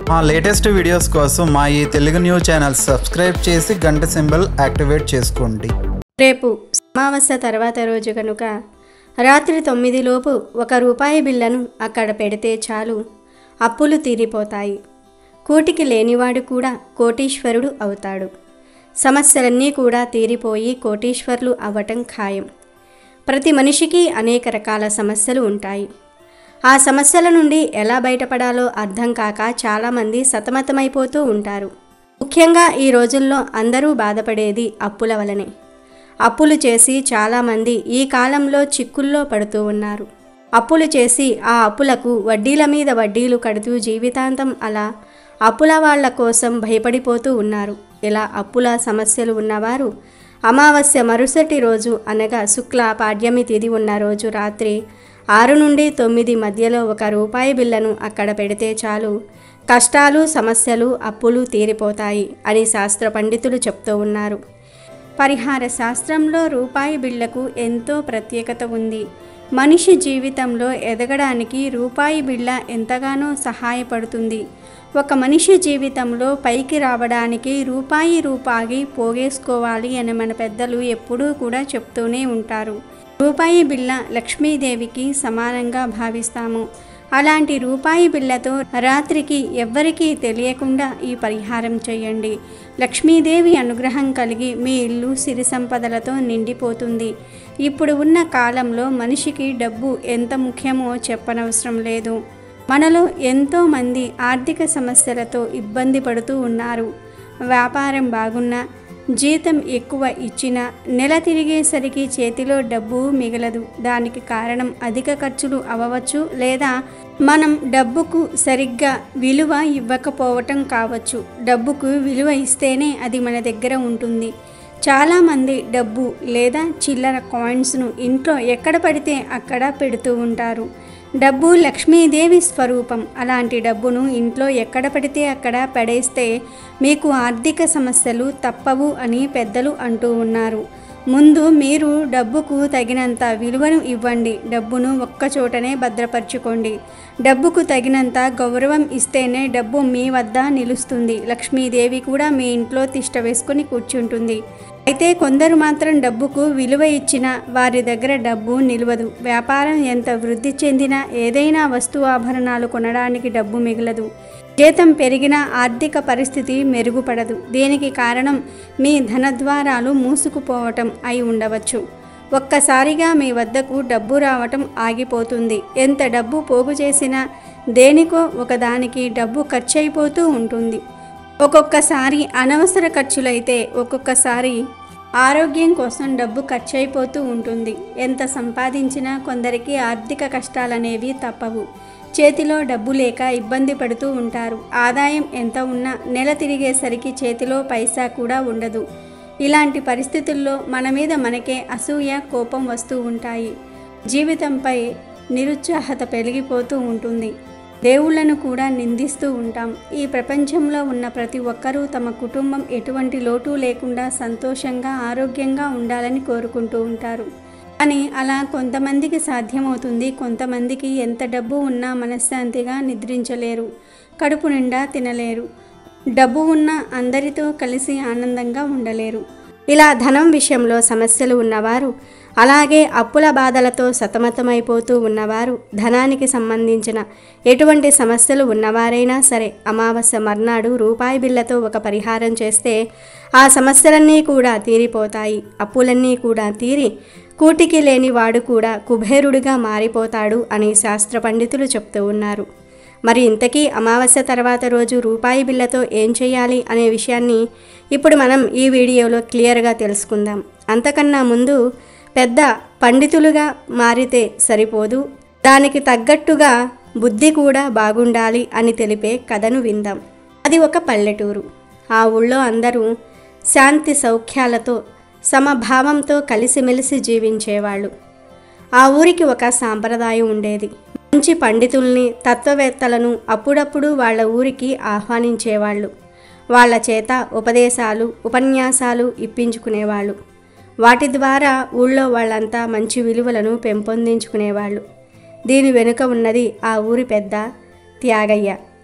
మా latest videos కోసం మా ఈ తెలుగు న్యూస్ ఛానల్ సబ్స్క్రైబ్ చేసి గంట సింబల్ యాక్టివేట్ చేసుకోండి రేపు అమావాస్య తర్వాత రోజు కనుక రాత్రి తొమ్మిదిలోపు ఒక రూపాయి బిళ్ళను అక్కడ పెడితే చాలు అప్పులు తీరిపోతాయి కూటికి లేనివాడు కూడా కోటీశ్వరుడు అవుతాడు సమస్యలన్నీ కూడా తీరిపోయి కోటీశ్వరులు అవ్వటం ఖాయం ప్రతి మనిషికి అనేక రకాల సమస్యలు ఉంటాయి ఆ సమస్యల నుండి ఎలా బయటపడాలో అర్థం కాక చాలామంది సతమతమైపోతూ ఉంటారు ముఖ్యంగా ఈ రోజుల్లో అందరూ బాధపడేది అప్పుల వలనే అప్పులు చేసి చాలామంది ఈ కాలంలో చిక్కుల్లో పడుతూ ఉన్నారు అప్పులు చేసి ఆ అప్పులకు వడ్డీల మీద వడ్డీలు కడుతూ జీవితాంతం అలా అప్పుల వాళ్ళ కోసం భయపడిపోతూ ఉన్నారు ఇలా అప్పుల సమస్యలు ఉన్నవారు అమావాస్య మరుసటి రోజు అనగా శుక్ల పాడ్యమి తిథి ఉన్న రోజు రాత్రి ఆరు నుండి తొమ్మిది మధ్యలో ఒక రూపాయి బిళ్ళను అక్కడ పెడితే చాలు కష్టాలు సమస్యలు అప్పులు తీరిపోతాయి అని శాస్త్ర పండితులు చెప్తూ ఉన్నారు పరిహార శాస్త్రంలో రూపాయి బిళ్ళకు ఎంతో ప్రత్యేకత ఉంది మనిషి జీవితంలో ఎదగడానికి రూపాయి బిళ్ళ ఎంతగానో సహాయపడుతుంది ఒక మనిషి జీవితంలో పైకి రావడానికి రూపాయి రూపాయి పోగేసుకోవాలి అని మన పెద్దలు ఎప్పుడూ కూడా చెప్తూనే ఉంటారు రూపాయి బిళ్ళ లక్ష్మీదేవికి సమానంగా భావిస్తాము అలాంటి రూపాయి బిళ్ళతో రాత్రికి ఎవ్వరికీ తెలియకుండా ఈ పరిహారం చేయండి లక్ష్మీదేవి అనుగ్రహం కలిగి మీ ఇల్లు సిరి సంపదలతో నిండిపోతుంది ఇప్పుడు ఉన్న కాలంలో మనిషికి డబ్బు ఎంత ముఖ్యమో చెప్పనవసరం లేదు మనలో ఎంతోమంది ఆర్థిక సమస్యలతో ఇబ్బంది పడుతూ ఉన్నారు వ్యాపారం బాగున్నా జీతం ఎక్కువ ఇచ్చినా నెల తిరిగేసరికి చేతిలో డబ్బు మిగలదు దానికి కారణం అధిక ఖర్చులు అవ్వవచ్చు లేదా మనం డబ్బుకు సరిగ్గా విలువ ఇవ్వకపోవటం కావచ్చు డబ్బుకు విలువ ఇస్తేనే అది మన దగ్గర ఉంటుంది చాలామంది డబ్బు లేదా చిల్లర కాయిన్స్ను ఇంట్లో ఎక్కడ పడితే అక్కడ పెడుతూ ఉంటారు డబ్బు లక్ష్మీదేవి స్వరూపం అలాంటి డబ్బును ఇంట్లో ఎక్కడ పడితే అక్కడ పడేస్తే మీకు ఆర్థిక సమస్యలు తప్పవు అని పెద్దలు అంటూ ఉన్నారు ముందు మీరు డబ్బుకు తగినంత విలువను ఇవ్వండి డబ్బును ఒక్కచోటనే భద్రపరచుకోండి డబ్బుకు తగినంత గౌరవం ఇస్తేనే డబ్బు మీ వద్ద నిలుస్తుంది లక్ష్మీదేవి కూడా మీ ఇంట్లో తిష్ట వేసుకుని కూర్చుంటుంది అయితే కొందరు మాత్రం డబ్బుకు విలువ ఇచ్చిన వారి దగ్గర డబ్బు నిలవదు వ్యాపారం ఎంత వృద్ధి చెందినా ఏదైనా వస్తు ఆభరణాలు కొనడానికి డబ్బు మిగలదు జీతం పెరిగినా ఆర్థిక పరిస్థితి మెరుగుపడదు దీనికి కారణం మీ ధనద్వారాలు మూసుకుపోవటం అయి ఉండవచ్చు ఒక్కసారిగా మీ వద్దకు డబ్బు రావటం ఆగిపోతుంది ఎంత డబ్బు పోగు చేసినా దేనికో ఒకదానికి డబ్బు ఖర్చయిపోతూ ఉంటుంది ఒక్కొక్కసారి అనవసర ఖర్చులైతే ఒక్కొక్కసారి ఆరోగ్యం కోసం డబ్బు ఖర్చయిపోతూ ఉంటుంది ఎంత సంపాదించినా కొందరికి ఆర్థిక కష్టాలనేవి తప్పవు చేతిలో డబ్బు లేక ఇబ్బంది పడుతూ ఉంటారు ఆదాయం ఎంత ఉన్నా నెల తిరిగేసరికి చేతిలో పైసా కూడా ఉండదు ఇలాంటి పరిస్థితుల్లో మన మీద మనకే అసూయ కోపం వస్తూ ఉంటాయి జీవితంపై నిరుత్సాహత పెరిగిపోతూ ఉంటుంది దేవుళ్లను కూడా నిందిస్తూ ఉంటాం ఈ ప్రపంచంలో ఉన్న ప్రతి ఒక్కరూ తమ కుటుంబం ఎటువంటి లోటు లేకుండా సంతోషంగా ఆరోగ్యంగా ఉండాలని కోరుకుంటూ ఉంటారు కానీ అలా కొంతమందికి సాధ్యమవుతుంది కొంతమందికి ఎంత డబ్బు ఉన్నా మనశ్శాంతిగా నిద్రించలేరు కడుపు నిండా తినలేరు డబ్బు ఉన్న అందరితో కలిసి ఆనందంగా ఉండలేరు ఇలా ధనం విషయంలో సమస్యలు ఉన్నవారు అలాగే అప్పుల బాధలతో సతమతమైపోతూ ఉన్నవారు ధనానికి సంబంధించిన ఎటువంటి సమస్యలు ఉన్నవారైనా సరే అమావాస్య మర్నాడు రూపాయి బిళ్ళతో ఒక పరిహారం చేస్తే ఆ సమస్యలన్నీ కూడా తీరిపోతాయి అప్పులన్నీ కూడా తీరి కూటికి లేని వాడు కూడా కుబేరుడిగా మారిపోతాడు అని శాస్త్ర పండితులు చెప్తూ ఉన్నారు మరి ఇంతకీ అమావాస్య తర్వాత రోజు రూపాయి బిళ్ళతో ఏం చేయాలి అనే విషయాన్ని ఇప్పుడు మనం ఈ వీడియోలో క్లియర్గా తెలుసుకుందాం అంతకన్నా ముందు పెద్ద పండితులుగా మారితే సరిపోదు దానికి తగ్గట్టుగా బుద్ధి కూడా బాగుండాలి అని తెలిపే కథను విందాం అది ఒక పల్లెటూరు ఆ ఊళ్ళో అందరూ శాంతి సౌఖ్యాలతో సమభావంతో కలిసిమెలిసి జీవించేవాళ్ళు ఆ ఊరికి ఒక సాంప్రదాయం ఉండేది మంచి పండితుల్ని తత్వవేత్తలను అప్పుడప్పుడు వాళ్ళ ఊరికి ఆహ్వానించేవాళ్ళు వాళ్ళ చేత ఉపదేశాలు ఉపన్యాసాలు ఇప్పించుకునేవాళ్ళు వాటి ద్వారా ఊళ్ళో వాళ్ళంతా మంచి విలువలను పెంపొందించుకునేవాళ్ళు దీని వెనుక ఉన్నది ఆ ఊరి పెద్ద త్యాగయ్య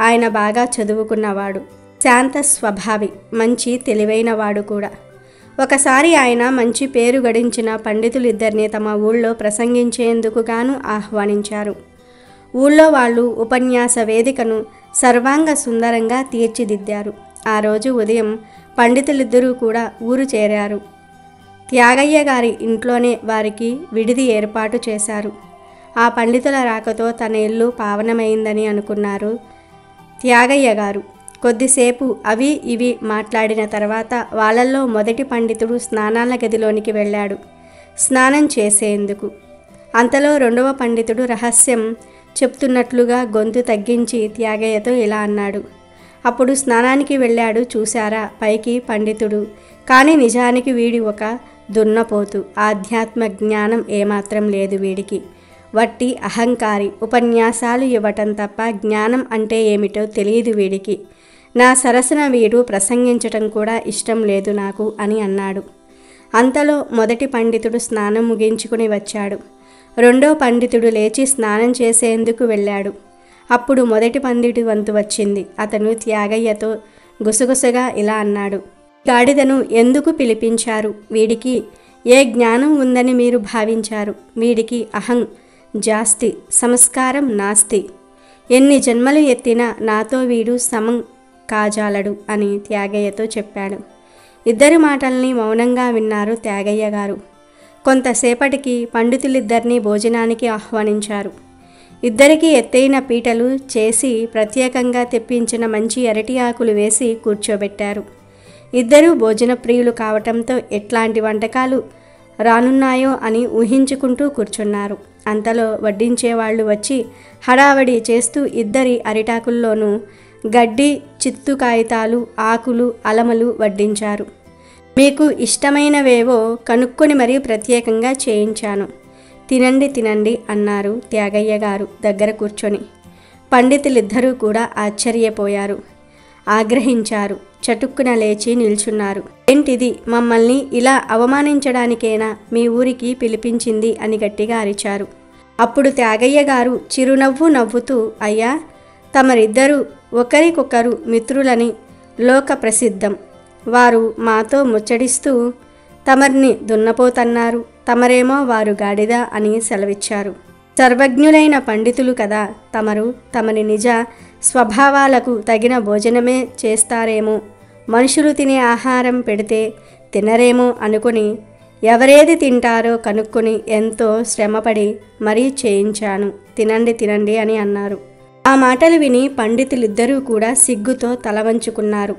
ఆయన బాగా చదువుకున్నవాడు శాంత స్వభావి మంచి తెలివైనవాడు కూడా ఒకసారి ఆయన మంచి పేరు గడించిన పండితులిద్దరిని తమ ఊళ్ళో ప్రసంగించేందుకు గాను ఆహ్వానించారు ఊళ్ళో వాళ్ళు ఉపన్యాస వేదికను సర్వాంగ సుందరంగా తీర్చిదిద్దారు ఆ రోజు ఉదయం పండితులిద్దరూ కూడా ఊరు చేరారు త్యాగయ్య గారి ఇంట్లోనే వారికి విడిది ఏర్పాటు చేశారు ఆ పండితుల రాకతో తన ఇల్లు పావనమైందని అనుకున్నారు త్యాగయ్య గారు కొద్దిసేపు అవి ఇవి మాట్లాడిన తర్వాత వాళ్ళల్లో మొదటి పండితుడు స్నానాల గదిలోనికి వెళ్ళాడు స్నానం చేసేందుకు అంతలో రెండవ పండితుడు రహస్యం చెప్తున్నట్లుగా గొంతు తగ్గించి త్యాగయ్యతో ఇలా అన్నాడు అప్పుడు స్నానానికి వెళ్ళాడు చూశారా పైకి పండితుడు కానీ నిజానికి వీడి ఒక దున్నపోతు ఆధ్యాత్మ జ్ఞానం ఏమాత్రం లేదు వీడికి వట్టి అహంకారి ఉపన్యాసాలు ఇవ్వటం తప్ప జ్ఞానం అంటే ఏమిటో తెలియదు వీడికి నా సరసన వీడు ప్రసంగించటం కూడా ఇష్టం లేదు నాకు అని అన్నాడు అంతలో మొదటి పండితుడు స్నానం ముగించుకుని వచ్చాడు రెండో పండితుడు లేచి స్నానం చేసేందుకు వెళ్ళాడు అప్పుడు మొదటి పండితుడి వంతు వచ్చింది అతను త్యాగయ్యతో గుసగుసగా ఇలా అన్నాడు గాడిదను ఎందుకు పిలిపించారు వీడికి ఏ జ్ఞానం ఉందని మీరు భావించారు వీడికి అహం జాస్తి సంస్కారం నాస్తి ఎన్ని జన్మలు ఎత్తినా నాతో వీడు సమం కాజాలడు అని త్యాగయ్యతో చెప్పాడు ఇద్దరి మాటల్ని మౌనంగా విన్నారు త్యాగయ్య గారు కొంతసేపటికి పండితులిద్దరినీ భోజనానికి ఆహ్వానించారు ఇద్దరికీ ఎత్తైన పీటలు చేసి ప్రత్యేకంగా తెప్పించిన మంచి అరటి ఆకులు వేసి కూర్చోబెట్టారు ఇద్దరూ భోజన ప్రియులు కావటంతో ఎట్లాంటి వంటకాలు రానున్నాయో అని ఊహించుకుంటూ కూర్చున్నారు అంతలో వడ్డించేవాళ్ళు వచ్చి హడావడి చేస్తూ ఇద్దరి అరిటాకుల్లోనూ గడ్డి చిత్తు కాగితాలు ఆకులు అలమలు వడ్డించారు మీకు ఇష్టమైనవేవో కనుక్కొని మరీ ప్రత్యేకంగా చేయించాను తినండి తినండి అన్నారు త్యాగయ్య గారు దగ్గర కూర్చొని పండితులిద్దరూ కూడా ఆశ్చర్యపోయారు ఆగ్రహించారు చటుక్కున లేచి నిల్చున్నారు ఏంటిది మమ్మల్ని ఇలా అవమానించడానికేనా మీ ఊరికి పిలిపించింది అని గట్టిగా అరిచారు అప్పుడు త్యాగయ్య గారు చిరునవ్వు నవ్వుతూ అయ్యా తమరిద్దరూ ఒకరికొకరు మిత్రులని లోక ప్రసిద్ధం వారు మాతో ముచ్చడిస్తూ తమర్ని దున్నపోతన్నారు తమరేమో వారు గాడిద అని సెలవిచ్చారు సర్వజ్ఞులైన పండితులు కదా తమరు తమని నిజ స్వభావాలకు తగిన భోజనమే చేస్తారేమో మనుషులు తినే ఆహారం పెడితే తినరేమో అనుకుని ఎవరేది తింటారో కనుక్కొని ఎంతో శ్రమపడి మరీ చేయించాను తినండి తినండి అని అన్నారు ఆ మాటలు విని పండితులిద్దరూ కూడా సిగ్గుతో తల వంచుకున్నారు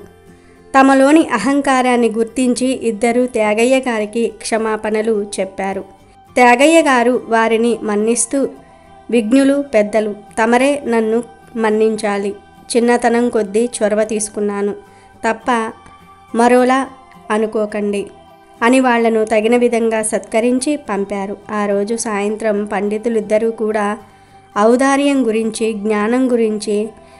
తమలోని అహంకారాన్ని గుర్తించి ఇద్దరు త్యాగయ్య గారికి క్షమాపణలు చెప్పారు త్యాగయ్య గారు వారిని మన్నిస్తూ విఘ్నులు పెద్దలు తమరే నన్ను మన్నించాలి చిన్నతనం కొద్దీ చొరవ తీసుకున్నాను తప్ప మరోలా అనుకోకండి అని వాళ్లను తగిన విధంగా సత్కరించి పంపారు ఆ రోజు సాయంత్రం పండితులిద్దరూ కూడా ఔదార్యం గురించి జ్ఞానం గురించి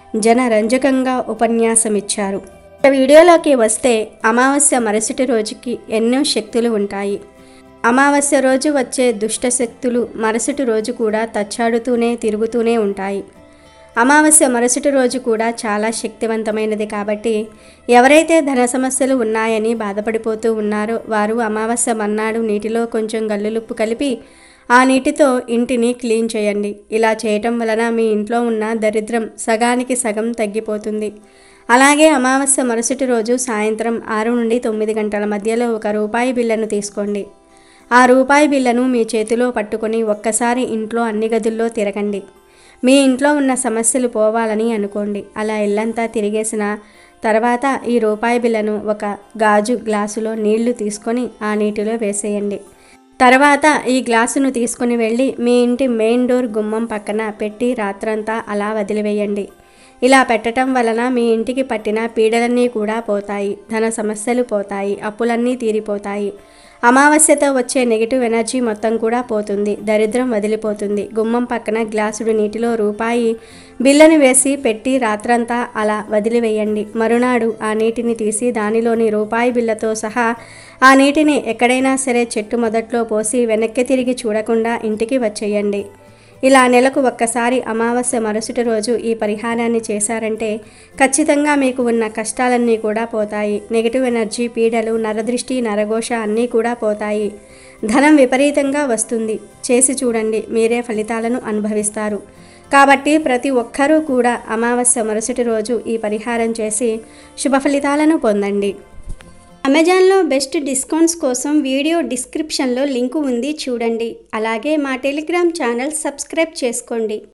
జనరంజకంగా ఉపన్యాసమిచ్చారు ఇక వీడియోలోకి వస్తే అమావాస్య మరుసటి రోజుకి ఎన్నో శక్తులు ఉంటాయి అమావాస్య రోజు వచ్చే దుష్ట శక్తులు మరుసటి రోజు కూడా తచ్చాడుతూనే తిరుగుతూనే ఉంటాయి అమావాస్య మరుసటి రోజు కూడా చాలా శక్తివంతమైనది కాబట్టి ఎవరైతే ధన సమస్యలు ఉన్నాయని బాధపడిపోతూ ఉన్నారో వారు అమావాస్య మన్నాడు నీటిలో కొంచెం గల్లులుప్పు కలిపి ఆ నీటితో ఇంటిని క్లీన్ చేయండి ఇలా చేయటం వలన మీ ఇంట్లో ఉన్న దరిద్రం సగానికి సగం తగ్గిపోతుంది అలాగే అమావాస్య మరుసటి రోజు సాయంత్రం ఆరు నుండి తొమ్మిది గంటల మధ్యలో ఒక రూపాయి బిళ్ళను తీసుకోండి ఆ రూపాయి బిళ్ళను మీ చేతిలో పట్టుకొని ఒక్కసారి ఇంట్లో అన్ని గదుల్లో తిరగండి మీ ఇంట్లో ఉన్న సమస్యలు పోవాలని అనుకోండి అలా ఇల్లంతా తిరిగేసిన తర్వాత ఈ రూపాయి బిళ్ళను ఒక గాజు గ్లాసులో నీళ్లు తీసుకొని ఆ నీటిలో వేసేయండి తర్వాత ఈ గ్లాసును తీసుకుని వెళ్ళి మీ ఇంటి మెయిన్ డోర్ గుమ్మం పక్కన పెట్టి రాత్రంతా అలా వదిలివేయండి ఇలా పెట్టడం వలన మీ ఇంటికి పట్టిన పీడలన్నీ కూడా పోతాయి ధన సమస్యలు పోతాయి అప్పులన్నీ తీరిపోతాయి అమావాస్యతో వచ్చే నెగిటివ్ ఎనర్జీ మొత్తం కూడా పోతుంది దరిద్రం వదిలిపోతుంది గుమ్మం పక్కన గ్లాసుడు నీటిలో రూపాయి బిల్లని వేసి పెట్టి రాత్రంతా అలా వదిలివేయండి మరునాడు ఆ నీటిని తీసి దానిలోని రూపాయి బిళ్ళతో సహా ఆ నీటిని ఎక్కడైనా సరే చెట్టు మొదట్లో పోసి వెనక్కి తిరిగి చూడకుండా ఇంటికి వచ్చేయండి ఇలా నెలకు ఒక్కసారి అమావాస్య మరుసటి రోజు ఈ పరిహారాన్ని చేశారంటే ఖచ్చితంగా మీకు ఉన్న కష్టాలన్నీ కూడా పోతాయి నెగిటివ్ ఎనర్జీ పీడలు నరదృష్టి నరఘోష అన్నీ కూడా పోతాయి ధనం విపరీతంగా వస్తుంది చేసి చూడండి మీరే ఫలితాలను అనుభవిస్తారు కాబట్టి ప్రతి ఒక్కరూ కూడా అమావాస్య మరుసటి రోజు ఈ పరిహారం చేసి శుభ ఫలితాలను పొందండి అమెజాన్లో బెస్ట్ డిస్కౌంట్స్ కోసం వీడియో డిస్క్రిప్షన్లో లింకు ఉంది చూడండి అలాగే మా టెలిగ్రామ్ ఛానల్ సబ్స్క్రైబ్ చేసుకోండి